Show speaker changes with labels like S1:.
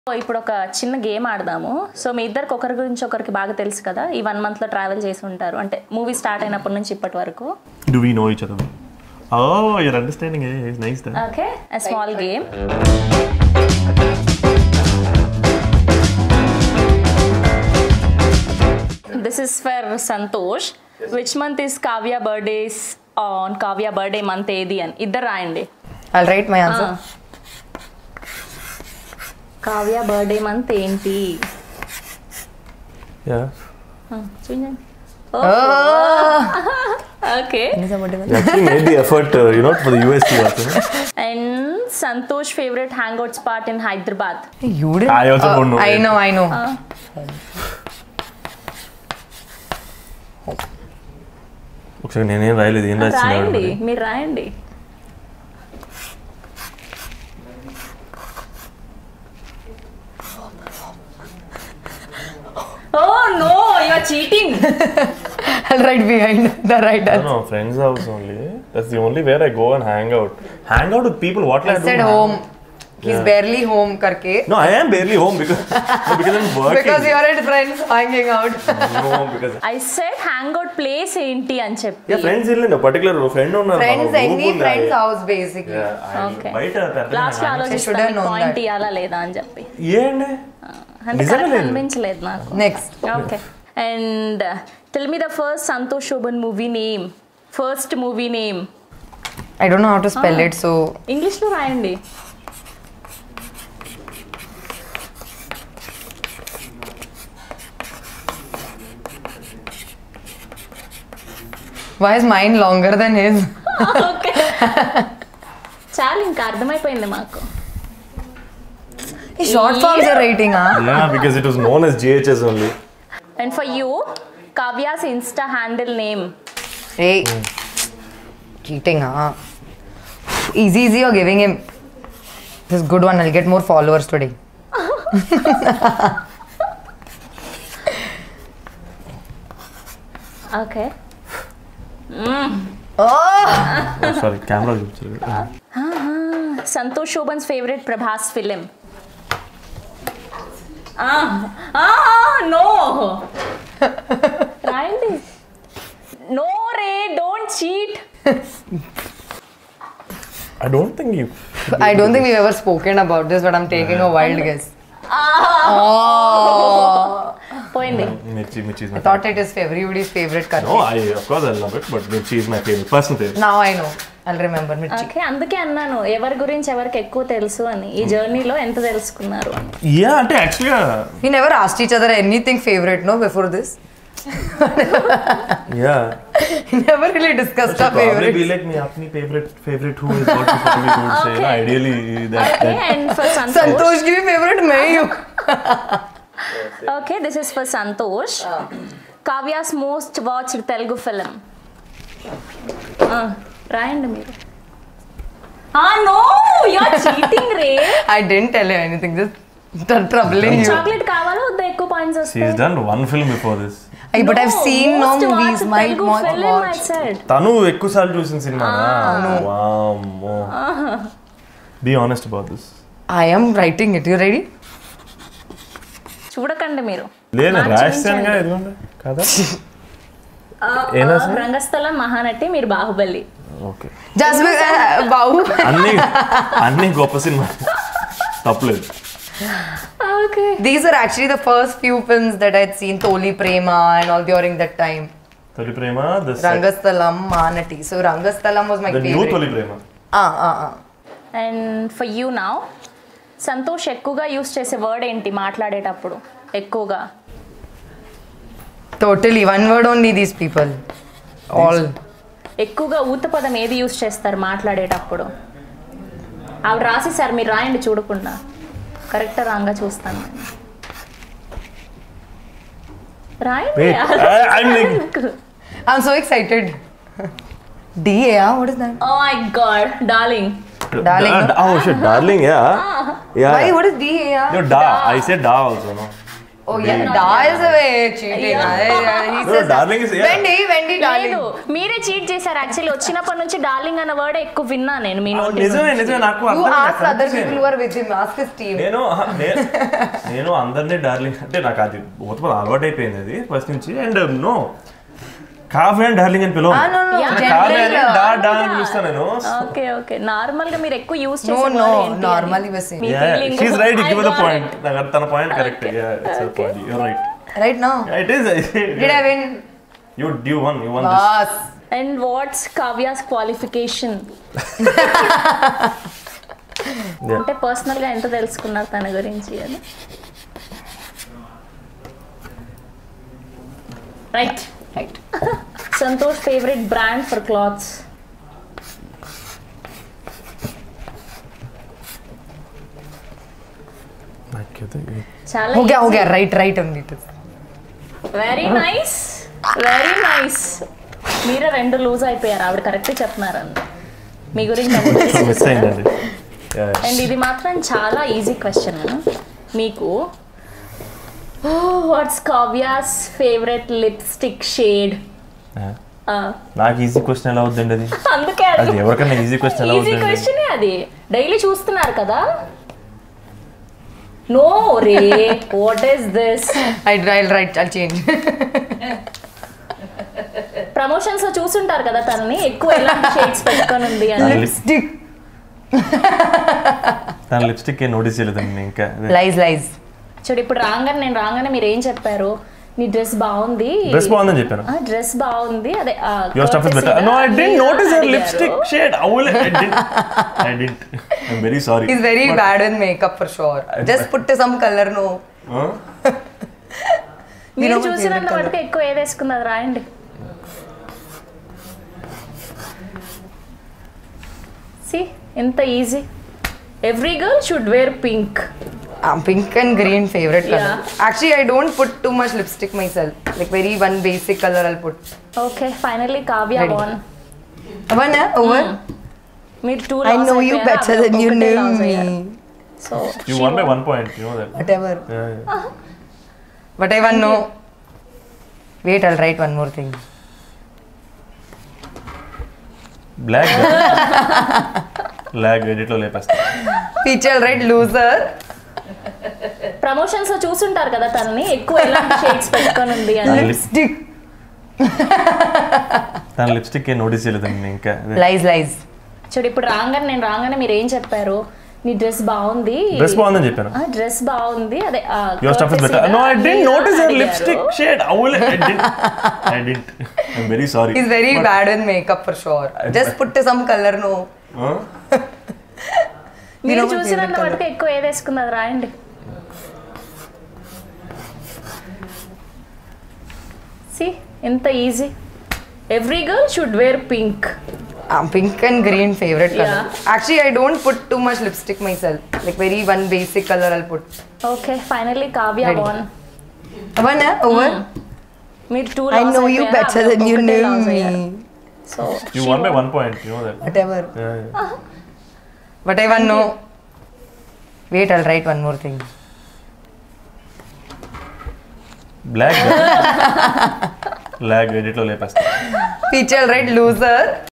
S1: So ఇప్పుడు ఒక చిన్న గేమ్ ఆడదాము సో మీ ఇద్దరికి ఒకరి గురించి ఒకరికి బాగా తెలుసు కదా ఈ వన్ మంత్లో ట్రావెల్ చేసి ఉంటారు అంటే మూవీ స్టార్ట్ అయినప్పటి నుంచి ఇప్పటి వరకు
S2: Do we know each other? Oh, your understanding is nice then.
S1: Okay small game this is for Santosh which month is Kavya birthdays on Kavya birthday month ఏది అని ఇద్దరు రాయండి
S3: I'll write my answer.
S1: Kavya birthday month ఏంటి
S2: Yeah.
S1: చూడండి okay
S2: You actually made the effort, uh, you know, for the USC also. no?
S1: And Santosh favourite hang out spot in Hyderabad
S3: You didn't.
S2: I also don't know
S3: I
S2: it.
S3: know, I know.
S2: ఒకసారి నేనేం రాయలేదు ఏం
S1: రాయండి
S2: రాస్తున్నాడు
S1: మీరు రాయండి oh no you are cheating
S3: I'll write behind the right answer.
S2: No, friends house only. That's the only where I go and hang out. Hang out with people. What
S3: I
S2: I do?
S3: said home. He's
S2: Yeah.
S3: barely home, karke.
S2: No, I am barely home because no, because I'm working.
S3: Because you're at friends hanging out.
S2: no, because
S1: I said hang out place ఏంటి అని చెప్పి
S2: yeah, friends ఇల్లండి particular friend ఉన్నారు
S3: friends,
S2: మాకు group
S3: any
S2: ఉంది.
S3: friend's house, basically.
S2: Yeah, I-
S1: Okay.
S2: బయట పెద్దగా
S1: last లో
S2: hang-
S3: should have
S1: ఆలోచిస్తాను
S3: known
S1: పాయింట్
S3: that.
S1: ఇవ్వాలా లేదా అని చెప్పి
S2: ఏంటి
S1: అంటే
S2: నిజమే
S1: కరెక్ట్
S2: లేదు.
S1: అనిపించలేదు నాకు
S3: Next.
S1: Okay and tell me the first Santosh Shobhan movie name first movie name
S3: I don't know how to spell it, so
S1: ఇంగ్లీష్లో రాయండి
S3: why is mine longer than his?
S1: Okay చాలు ఇంకా అర్థమైపోయింది మాకు
S3: Hey, short forms you're writing, huh?
S2: Yeah, because it was known as GHS only.
S1: And for you Kavya's insta handle name
S3: Hey. Cheating, huh? Easy, easy, you're giving him. This is good one. I'll get more followers today.
S1: Okay
S3: Oh!
S2: Oh, sorry, camera చూపించారు.
S1: Santosh Shobhan's favourite Prabhas film no రాయండి no రే don't cheat
S2: I don't think you.
S3: I don't think we've ever spoken about this, but I'm taking a wild guess. Oh!
S1: పోయింది
S2: Mirchi, Mirchi is my
S3: I thought it is everybody's favorite curry.
S2: No, I of course I love it, but Mirchi is my favorite. Personal favorite.
S3: Now I know. I'll remember Mirchi.
S1: Okay అందుకే అన్నాను ఎవరి గురించి ఎవరికి ఎక్కువ తెలుసు అని ఈ జర్నీలో ఎంత తెలుసుకున్నారు అని
S2: Yeah, అంటే actually, uh,
S3: We never asked each other anything favorite, no, before this.
S2: yeah.
S3: We never really discussed
S2: Should
S3: our
S2: probably
S3: favorites.
S2: be like me, apni favorite favorite who is what you probably would say.
S1: Okay.
S2: No, ideally, that,
S1: okay
S2: that
S1: and for Santosh
S3: Santosh की भी favorite मैं ही हूँ.
S1: Okay this is for Santosh Kavya's most watched Telugu film రాయండి మీరు no you're cheating రే
S3: I didn't tell you anything, just t- troubling you.
S1: Chocolate కావాలా వద్దా ఎక్కువ పాయింట్స్
S2: she's
S1: వస్తాయి
S2: done one film before this.
S3: Ay, but I've seen no movies. My
S1: Telugu
S3: mo-
S1: film I
S3: watch.
S1: సెడ్
S2: తను ఎక్కువ సార్లు చూసిన సినిమా వామ్మో be honest about this
S3: I am writing it. You ready?
S1: చూడకండి మీరు
S2: లేదు
S1: నాకు
S2: రాజస్థాన్ గా
S1: చూపించండి.
S2: ఎదుగుండే కదా
S1: ఆ,
S2: ఏం
S1: ఆ,
S2: రాసింది?
S1: రంగస్థలం మహానటి మీరు Baahubali
S2: okay
S3: Just because, uh, wow.
S2: అన్ని అన్ని గొప్ప సినిమా తప్పలేదు
S1: okay
S3: These are actually the first few films that I'd seen Toli Prema and all during that time.
S2: Tholi Prema the
S3: Rangastalam, Manati. So Rangastalam was my
S2: new
S3: favorite.
S2: Tholi Prema
S3: Ah, ah, ah.
S1: And for you now Santosh ఎక్కువగా use చేసే word ఏంటి మాట్లాడేటప్పుడు ఎక్కువగా
S3: Totally. One word only, these people. All.
S1: ఎక్కువగా ఊత పదం ఏది use చేస్తారు మాట్లాడేటప్పుడు అవి రాసేసారు మీరు రాయండి చూడకుండా కరెక్ట్ రాంగా చూస్తాను నేను. రాయండి
S2: Wait, I- I'm like-
S3: I'm so excited. DA, what is that?
S1: Oh my god darling
S3: Darling,
S2: Oh shit, darling, yeah. Yeah.
S3: Why? What is DA?
S2: No, da. I said da also, no.
S3: Oh yeah, da is a way cheating. I- I- he
S2: No,
S3: says
S2: darling is- yeah.
S3: Wendy, Wendy, darling.
S1: లేదు మీరే cheat చేశారు actually వచ్చినప్పటి నుంచి darling అన్న word ఎక్కువ విన్నా నేను మీ నోటి
S2: నిజమే
S1: నుంచి.
S2: నిజమే నాకు
S3: You
S2: అర్థం
S3: ask other
S2: confuse
S3: people who are with him. Ask his team.
S2: నేను ఆహా, నే- నేను అందరినీ డార్లింగ్ అంటే నాకు అది మొత్తం అలవాటు అయిపోయింది అది ఫస్ట్ నుంచి and no coffee and darling అని పిలవ
S3: Ah, no, no,
S1: Yeah.
S2: Coffee అని
S3: general.
S2: డా డా అని పిలుస్తాను నేను
S1: ఓకే ఓకే నార్మల్ గా మీరు ఎక్కువ యూస్
S3: No,
S1: చేసే
S3: no,
S1: word ఏంటి అని.
S3: normally we're saying.
S1: మీ feeling.
S2: She right
S1: I
S2: give the
S1: got
S2: point
S1: it.
S2: నాకు తన point correct point you right
S3: Right now.
S2: It is
S3: Did I win?
S2: You do won you won this
S3: Boss.
S1: And what's Kavya's qualification అంటే personal గా ఎంత తెలుసుకున్నారు తన గురించి అని రైట్
S3: Right.
S1: Santosh favourite brand for clothes చాలా
S3: हो गया हो गया right right only it is.
S1: Very nice very nice మీరే రెండు లూజ్ అయిపోయారు ఆవిడ కరెక్ట్ చెప్తున్నారని మీ గురించి ఎంత తెలుసు
S2: మిస్ అయిందండి
S1: అండ్ ఇది మాత్రం చాలా ఈజీ క్వశ్చన్ మీకు what's Kavya's favourite lipstick shade
S2: నాకు ఈజీ క్వశ్చన్ ఎలా అవుతుందండి అది
S1: అందుకే
S2: అది ఎవరికైనా ఈజీ క్వశ్చన్ ఎలా
S1: ఈజీ
S2: అవుతుందండి
S1: క్వశ్చన్ అది డైలీ చూస్తున్నారు కదా నో రే what is this
S3: I'll, I'll write. I'll change.
S1: Promotions లో చూసుంటారు కదా తనని ఎక్కువ ఎలాంటి షేడ్స్ పెట్టుకొని ఉంది అని
S3: Lipstick.
S2: తన లిప్స్టిక్ ఏం నోటీస్ చేయలేదండి నేను ఇంకా
S3: Lies, lies.
S1: చూడు ఇప్పుడు రాగానే నేను రాగానే మీరు ఏం చెప్పారు నీ డ్రెస్ బాగుంది
S2: డ్రెస్ బాగుందని చెప్పాను
S1: ఆ డ్రెస్ బాగుంది అదే ఆ,
S2: your stuff is better
S1: courtesy
S2: no I
S1: గా
S2: డెంట్
S1: మీరు
S2: నోటీస్ యువర్
S1: అడిగారు.
S2: లిప్స్టిక్ షేడ్ అవులే I didn't I didn't I very sorry
S3: He's very bad with makeup for sure. Just put some color, no.
S1: మీరు
S3: know my
S1: చూసినంత
S3: favorite
S1: వరకు ఎక్కువ ఏది వేసుకున్నది రాయండి సి ఎంత easy every girl should wear pink
S3: Um, pink and green favorite color.
S1: Yeah.
S3: Actually, I don't put too much lipstick myself. Like very one basic color I'll put.
S1: Okay finally Kavya
S3: Ready.
S1: One
S3: One, eh? Over.
S1: మీరు two
S3: I know you better than you know me.
S1: So
S2: you won by one point you know that
S3: Whatever. But I want know. Wait, I'll write one more thing.
S2: Black black edit లో లేపేస్తా
S3: Peach, I'll write loser.
S1: ప్రమోషన్స్ లో చూసుంటారు కదా తనని ఎక్కువ ఎలాంటి shades పెట్టుకొని ఉంది అని
S2: తన లిప్
S3: Lipstick.
S2: తన లిప్స్టిక్ ఏం నోటీస్ చేయలేదండి నేను ఇంకా
S3: Lies, lies.
S1: చూడు ఇప్పుడు రాగానే నేను రాగానే మీరు ఏం చెప్పారు నీ డ్రెస్ బాగుంది
S2: డ్రెస్ బాగుందని చెప్పాను
S1: ఆ డ్రెస్ బాగుంది అదే ఆ,
S2: your stuff is
S1: courtesy
S2: better
S1: గా
S2: నో ఐ డెంట్
S1: మీరు
S2: నోటీస్ యువర్
S1: అడిగారు.
S2: లిప్స్టిక్ షేడ్ అవులే I didn't I didn't I very sorry
S3: He's very bad with makeup for sure. Just put some color, no.
S1: మీరు
S3: know my
S1: చూసినంత
S3: favorite
S1: వరకు ఎక్కువ ఏది వేసుకున్నది రాయండి సి ఎంత easy every girl should wear pink
S3: Um, pink and green favorite color.
S1: Yeah.
S3: Actually, I don't put too much lipstick myself. Like very one basic color I'll put.
S1: Okay finally Kavya
S3: Ready.
S1: One
S3: One, eh? Over.
S1: మీరు two
S3: I know you better than you know me.
S1: So
S2: you won by one point you know that
S3: Whatever. But I want know. Wait, I'll write one more thing.
S2: Black black edit లో లేపేస్తా
S3: Peach, I'll write loser.